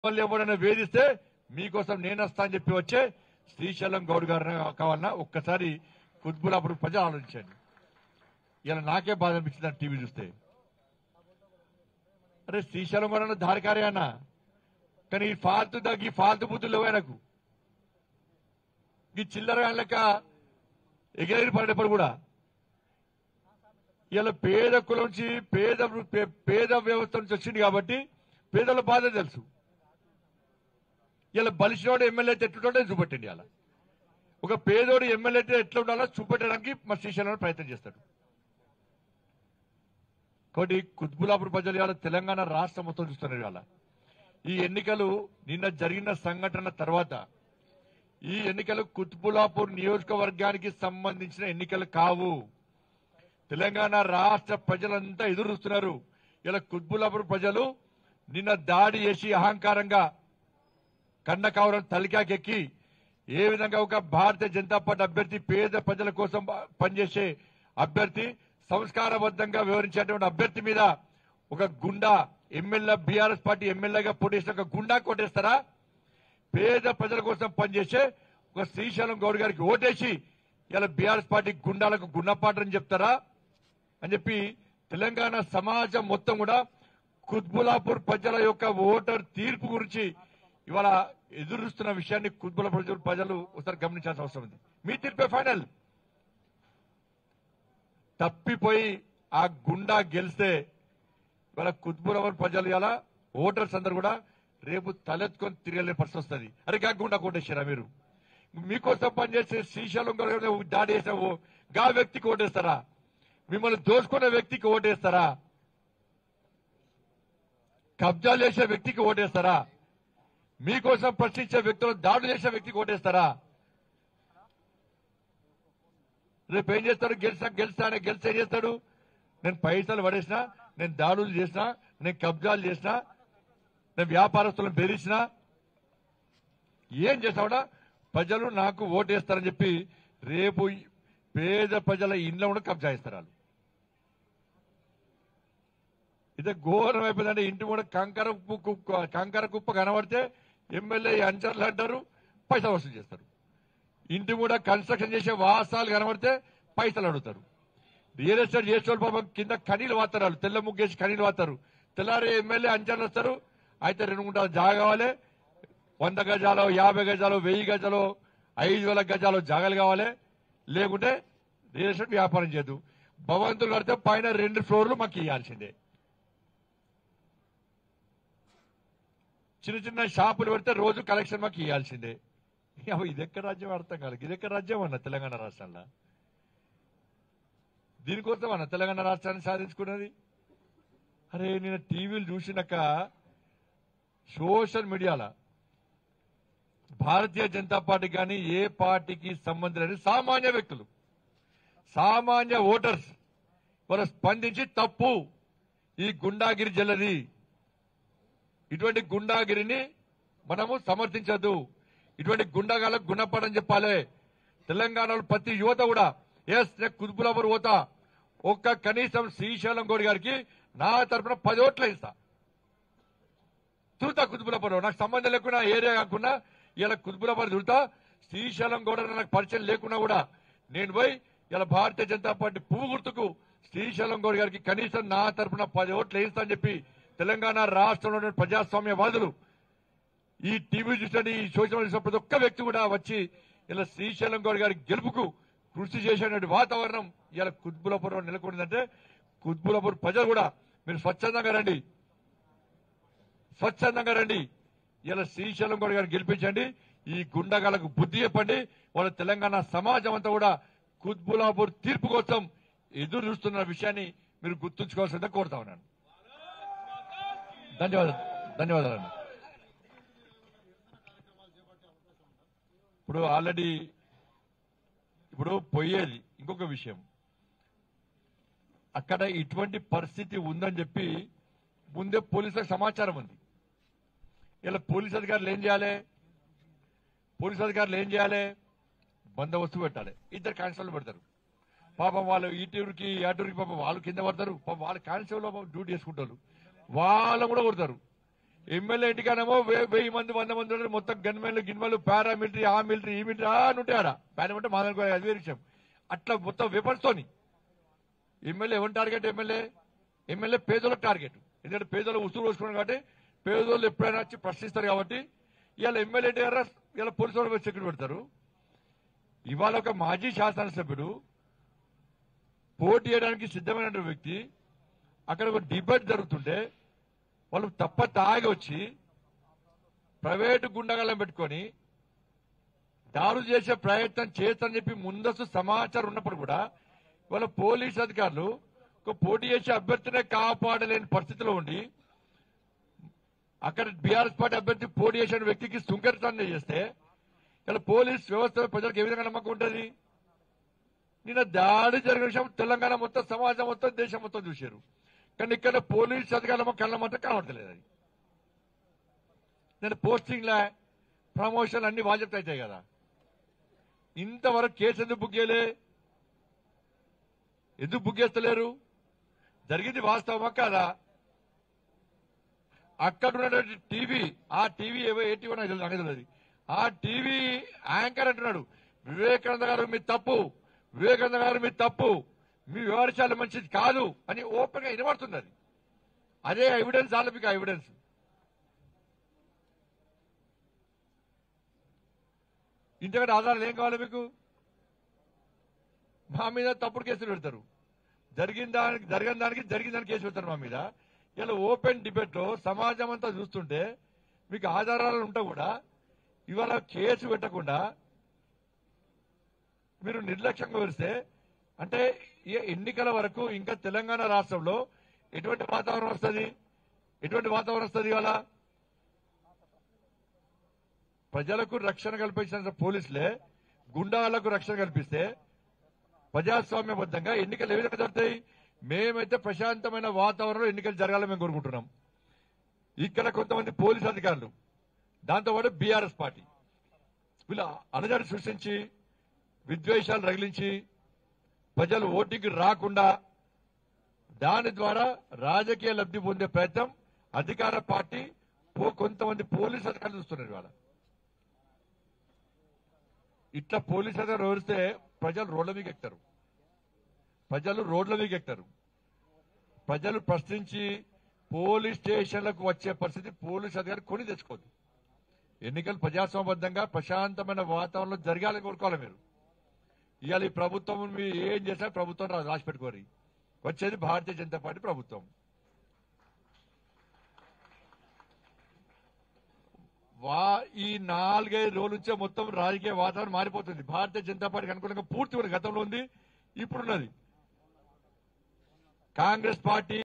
వాళ్ళు ఎవరైనా వేధిస్తే మీకోసం నేను వస్తా అని చెప్పి వచ్చే శ్రీశైలం గౌడ్ గారు కావాలన్నా ఒక్కసారి కుత్బులాపురం ప్రజలు ఆలోచించండి ఇలా నాకే బాధ అనిపించింది టీవీ చూస్తే అరే శ్రీశైలం కూడా దారికారే అన్న కానీ ఈ ఫాల్తు దగ్గి ఫాల్తు బుద్ధులు లేవు ఆయనకు ఈ చిల్లర లెక్క ఎగిరేరి పడేప్పుడు కూడా ఇలా పేద కులం నుంచి పేద పే- పేద వ్యవస్థ నుంచి వచ్చింది కాబట్టి పేదల బాధ తెలుసు ఇలా బలిసినోడు ఎమ్మెల్యే అయితే ఎట్లుంటే చూపెట్టండి అలా ఒక పేదోడు ఎమ్మెల్యే అయితే ఎట్లా ఉండాలో చూపెట్టడానికి మా శ్రీశైలం ప్రయత్నం చేస్తాడు కాబట్టి కుత్బులాపూర్ ప్రజలు ఇవాళ తెలంగాణ రాష్ట్రం మొత్తం చూస్తున్నారు ఇవాళ ఈ ఎన్నికలు నిన్న జరిగిన సంఘటన తర్వాత ఈ ఎన్నికలు కుత్బులాపూర్ నియోజకవర్గానికి సంబంధించిన ఎన్నికలు కావు తెలంగాణ రాష్ట్ర ప్రజలంతా ఎదురు చూస్తున్నారు ఇలా కుత్బులాపూర్ ప్రజలు నిన్న దాడి చేసి అహంకారంగా కండకావరం తలికాకెక్కి ఏ విధంగా ఒక భారతీయ జనతా పార్టీ అభ్యర్థి పేద ప్రజల కోసం పనిచేసే అభ్యర్థి సంస్కారబద్ధంగా వివరించేటువంటి అభ్యర్థి మీద ఒక గుండా ఎమ్మెల్యే బీఆర్ఎస్ పార్టీ ఎమ్మెల్యేగా పోటీ చేసిన ఒక గుండా కొట్టేస్తారా పేద ప్రజల కోసం పనిచేసే ఒక శ్రీశైలం గౌడ్ గారికి ఓటేసి ఇలా బీఆర్ఎస్ పార్టీ గుండాలకు గుణపాఠం చెప్తారా అని చెప్పి తెలంగాణ సమాజం మొత్తం కూడా కుత్బులాపూర్ ప్రజల యొక్క ఓటర్ తీర్పు గురించి ఇవాళ ఎదురుస్తున్న విషయాన్ని కుత్బులాపూర్ ప్రజలు- ప్రజలు ఒకసారి గమనించాల్సిన అవసరం ఉంది మీ తీర్పే ఫైనల్ తప్పిపోయి ఆ గుండా గెలిస్తే ఇవాళ కుత్బులాపూర్ ప్రజలు ఇలా ఓటర్స్ అందరు కూడా రేపు తలెత్తుకొని తిరగలే పరిస్థితి వస్తుంది అరే గా గుండా కొట్టేశారా మీరు మీకోసం పనిచేసే శ్రీశైలం గారు దాడి చేసిన ఓ- గా వ్యక్తికి ఓటేస్తారా మిమ్మల్ని దోచుకున్న వ్యక్తికి ఓటేస్తారా కబ్జాలు చేసే వ్యక్తికి ఓటేస్తారా మీకోసం ప్రశ్నించే వ్యక్తులు దాడులు చేసే వ్యక్తికి ఓటేస్తారా రేపు ఏం చేస్తాడు గెలిచా గెలిచా అని గెలిచి ఏం చేస్తాడు నేను పైసలు పడేసినా నేను దాడులు చేసినా నేను కబ్జాలు చేసినా నేను వ్యాపారస్తులను బెదిరించినా ఏం చేస్తావుడా ప్రజలు నాకు ఓటేస్తారని చెప్పి రేపు ఈ పేద ప్రజల ఇంట్లో కూడా కబ్జా ఇస్తారు వాళ్ళు ఇదే ఘోరం అయిపోయిందంటే ఇంటి కూడా కంకర కుప్ప కుప్ప- కంకర కుప్ప కనబడితే ఎమ్మెల్యే అంచర్లు అంటారు పైసలు వసూలు చేస్తారు ఇంటి కూడా కన్స్ట్రక్షన్ చేసే వాసాలు కనబడితే పైసలు అడుగుతారు రియల్ ఎస్టేట్ చేసే పాపం కింద కనీలు వాతారు వాళ్ళు తెల్ల ముగ్గేసి కనీలు వాతారు తెల్లారి ఎమ్మెల్యే అంచర్లు వస్తారు అయితే రెండు గుంటలు జాగా కావాలి వంద గజాలు యాభై గజాలు వెయ్యి గజాలు ఐదు వేల గజాలు జాగాలు కావాలి లేకుంటే రియల్ ఎస్టేట్ వ్యాపారం చేయదు భవంతులు కడితే పైన రెండు ఫ్లోర్లు మాకు ఇవ్వాల్సిందే చిన్న చిన్న షాపులు పెడితే రోజు కలెక్షన్ మాకు ఇవ్వాల్సిందే అవ్వ, ఇది ఎక్కడ రాజ్యం అర్థం కాదు ఇది ఎక్కడ రాజ్యం అన్న తెలంగాణ రాష్ట్రంలో దీనికోసం అన్న తెలంగాణ రాష్ట్రాన్ని సాధించుకున్నది అరే నేను టీవీలు చూసినాక సోషల్ మీడియాలో భారతీయ జనతా పార్టీ కానీ ఏ పార్టీకి సంబంధం లేని సామాన్య వ్యక్తులు సామాన్య ఓటర్స్ వారు స్పందించి తప్పు ఈ గుండాగిరి జల్లది ఇటువంటి గుండాగిరిని మనము సమర్థించద్దు ఇటువంటి గుండాగాలకు గుణపడని చెప్పాలి తెలంగాణలో ప్రతి యువత కూడా ఎస్ నేను కుదుపులవరు పోత ఒక్క కనీసం శ్రీశైలం గౌడ్ గారికి నా తరపున పది ఓట్లు ఇస్తా తిరుగుతా కుతుబులపరు నాకు సంబంధం లేకుండా ఏరియా కాకుండా ఇలా కుతుబులపరు తిరుగుతా శ్రీశైలం గౌడ నాకు పరిచయం లేకున్నా కూడా నేను పోయి ఇలా భారతీయ జనతా పార్టీ పువ్వు గుర్తుకు శ్రీశైలం గౌడ్ గారికి కనీసం నా తరపున పది ఓట్లు వేయిస్తా అని చెప్పి తెలంగాణ రాష్ట్రంలోని ప్రజాస్వామ్యవాదులు ఈ టీవీ చూసిన ఈ సోషల్ మీడియా చూసిన ప్రతి ఒక్క వ్యక్తి కూడా వచ్చి ఇలా శ్రీశైలం గౌడ్ గారి గెలుపుకు కృషి చేసేటువంటి వాతావరణం ఇలా కుత్బులపురం నెలకొందంటే కుత్బులపూర్ ప్రజలు కూడా మీరు స్వచ్ఛందంగా రండి స్వచ్ఛందంగా రండి ఇలా శ్రీశైలం గౌడ్ గారిని గెలిపించండి ఈ గుండగాలకు బుద్ధి చెప్పండి వాళ్ళ తెలంగాణ సమాజం అంతా కూడా కుత్బులాపూర్ తీర్పు కోసం ఎదురు చూస్తున్న విషయాన్ని మీరు గుర్తుంచుకోవాల్సిందే కోరుతా ఉన్నాను ధన్యవాదాలు ధన్యవాదాలు ఇప్పుడు ఆల్రెడీ ఇప్పుడు పోయేది ఇంకొక విషయం అక్కడ ఇటువంటి పరిస్థితి ఉందని చెప్పి ముందే పోలీసులకు సమాచారం ఉంది ఇలా పోలీస్ అధికారులు ఏం చేయాలి పోలీస్ అధికారులు ఏం చేయాలి బందోబస్తు పెట్టాలి ఇద్దరు కానిస్టేబుల్ పెడతారు పాపం వాళ్ళు ఈ టూరికి ఆ టూరికి పాపం వాళ్ళు కింద పడతారు పాపం వాళ్ళు కానిస్టేబుల్ పాపం డ్యూటీ చేసుకుంటారు వాళ్ళు కూడా కొడతారు ఎమ్మెల్యే ఇంటికానేమో వే- వెయ్యి మంది వంద మంది ఉన్నారు మొత్తం గన్మెన్లు గిన్మెన్లు పారామిలిటరీ ఆ మిలిటరీ ఈ మిలిటరీ ఆ అని ఉంటాయి ఆడ పారామిలిటరీ అంటే మాదనుకో అది వేరే విషయం అట్లా మొత్తం విపర్స్తోని ఎమ్మెల్యే ఎవరి టార్గెట్ ఎమ్మెల్యే ఎమ్మెల్యే పేదోళ్ళకి టార్గెట్ ఎందుకంటే పేదోళ్ళు ఉసురు పోసుకున్నారు కాబట్టి పేదోళ్ళు ఎప్పుడైనా వచ్చి ప్రశ్నిస్తారు కాబట్టి ఇవాళ ఎమ్మెల్యే గారు ఇవాళ పోలీసు వాళ్ళు వచ్చి సెక్యూరిటీ పెడతారు ఇవాళ ఒక మాజీ శాసనసభ్యుడు పోటీ చేయడానికి సిద్ధమైన వ్యక్తి అక్కడ ఒక డిబేట్ జరుగుతుంటే వాళ్ళు తప్ప తాగి వచ్చి ప్రైవేటు గుండగలం పెట్టుకొని దాడులు చేసే ప్రయత్నం చేస్తని చెప్పి ముందస్తు సమాచారం ఉన్నప్పుడు కూడా వాళ్ళ పోలీస్ అధికారులు ఒక పోటీ చేసే అభ్యర్థినే కాపాడలేని పరిస్థితిలో ఉండి అక్కడ బీఆర్ఎస్ పార్టీ అభ్యర్థి పోటీ చేసిన వ్యక్తికి సుంకరితాన్ని చేస్తే ఇలా పోలీస్ వ్యవస్థ ప్రజలకు ఏ విధంగా నమ్మకం ఉంటుంది నిన్న దాడి జరిగిన విషయం తెలంగాణ మొత్తం సమాజం మొత్తం దేశం మొత్తం చూశారు కానీ ఇక్కడ పోలీస్ అధికారులు కళ్ళ మాత్రం కనబడతలేదు అది నేను పోస్టింగ్లా ప్రమోషన్ అన్ని బాధ్యత అవుతాయి కదా ఇంతవరకు కేసు ఎందుకు బుక్ చేయలే ఎందుకు బుక్ చేస్తలేరు జరిగింది వాస్తవమా కాదా అక్కడ ఉన్నటువంటి టీవీ ఆ టీవీ ఏవో ఏ టీవీ నాకు తెలియదు, నాకు తెలియదు ఆ టీవీ యాంకర్ అంటున్నాడు వివేకానంద గారు మీ తప్పు వివేకానంద గారు మీ తప్పు మీ వివరించాలి మంచిది కాదు అని ఓపెన్ గా వినబడుతుంది అది అదే ఎవిడెన్స్ చాలా మీకు ఎవిడెన్స్ ఇంతకంటే ఆధారాలు ఏం కావాలి మీకు మా మీద తప్పుడు కేసులు పెడతారు జరిగిన దానికి జరిగిన దానికి జరిగిన దానికి కేసు పెడతారు మా మీద ఇలా ఓపెన్ డిబేట్ లో సమాజం అంతా చూస్తుంటే మీకు ఆధారాలు ఉంటా కూడా ఇవాళ కేసు పెట్టకుండా మీరు నిర్లక్ష్యంగా వరిస్తే అంటే ఈ ఎన్నికల వరకు ఇంకా తెలంగాణ రాష్ట్రంలో ఎటువంటి వాతావరణం వస్తుంది ఎటువంటి వాతావరణం వస్తుంది ఇవాళ ప్రజలకు రక్షణ కల్పించిన పోలీసులే గుండాలకు రక్షణ కల్పిస్తే ప్రజాస్వామ్యబద్ధంగా ఎన్నికలు ఏ విధంగా జరుగుతాయి మేమైతే ప్రశాంతమైన వాతావరణంలో ఎన్నికలు జరగాలని మేము కోరుకుంటున్నాం ఇక్కడ కొంతమంది పోలీస్ అధికారులు దాంతోపాటు బీఆర్ఎస్ పార్టీ వీళ్ళు అలజడి సృష్టించి విద్వేషాలు రగిలించి ప్రజలు ఓటింగ్ రాకుండా దాని ద్వారా రాజకీయ లబ్ధి పొందే ప్రయత్నం అధికార పార్టీ పో- కొంతమంది పోలీస్ అధికారులు చూస్తున్నారు ఇవాళ ఇట్లా పోలీస్ అధికారులు వివరిస్తే ప్రజలు రోడ్ల మీద ఎక్కుతారు ప్రజలు రోడ్ల మీద ఎక్కుతారు ప్రజలు ప్రశ్నించి పోలీస్ స్టేషన్లకు వచ్చే పరిస్థితి పోలీస్ అధికారులు కొని తెచ్చుకోదు ఎన్నికలు ప్రజాస్వామ్యబద్ధంగా ప్రశాంతమైన వాతావరణంలో జరగాలని కోరుకోవాలి మీరు ఇవాళ ఈ ప్రభుత్వం మీరు ఏం చేసినా ప్రభుత్వం రా- రాసి పెట్టుకోరు వచ్చేది భారతీయ జనతా పార్టీ ప్రభుత్వం వా ఈ నాలుగైదు రోజుల నుంచే మొత్తం రాజకీయ వాతావరణం మారిపోతుంది భారతీయ జనతా పార్టీకి అనుకూలంగా పూర్తి గతంలో ఉంది ఇప్పుడున్నది కాంగ్రెస్ పార్టీ